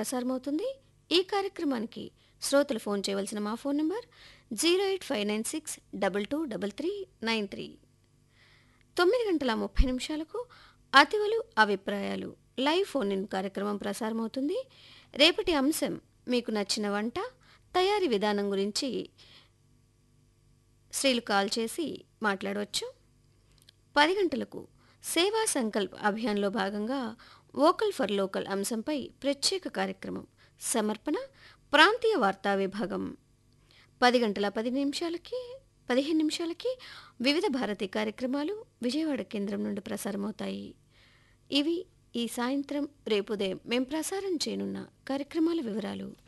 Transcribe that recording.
ప్రసారమవుతుంది ఈ కార్యక్రమానికి శ్రోతలు ఫోన్ చేయవలసిన మా phone number zero eight five nine six double two double three nine three తొమ్మిది గంటల ముప్పై నిమిషాలకు అతివలు అభిప్రాయాలు లైవ్ ఫోన్ ఇన్ కార్యక్రమం ప్రసారమవుతుంది రేపటి అంశం మీకు నచ్చిన వంట తయారీ విధానం గురించి స్త్రీలు కాల్ చేసి మాట్లాడవచ్చు పది గంటలకు సేవా సంకల్ప్ అభియాన్లో భాగంగా వోకల్ ఫర్ లోకల్ అంశంపై ప్రత్యేక కార్యక్రమం సమర్పణ ప్రాంతీయ వార్తా విభాగం పది గంటల పది నిమిషాలకి పదిహేను నిమిషాలకి వివిధ భారతి కార్యక్రమాలు విజయవాడ కేంద్రం నుండి ప్రసారమవుతాయి ఇవి ఈ సాయంత్రం రేపు ఉదయం మేం ప్రసారం చేయనున్న కార్యక్రమాల వివరాలు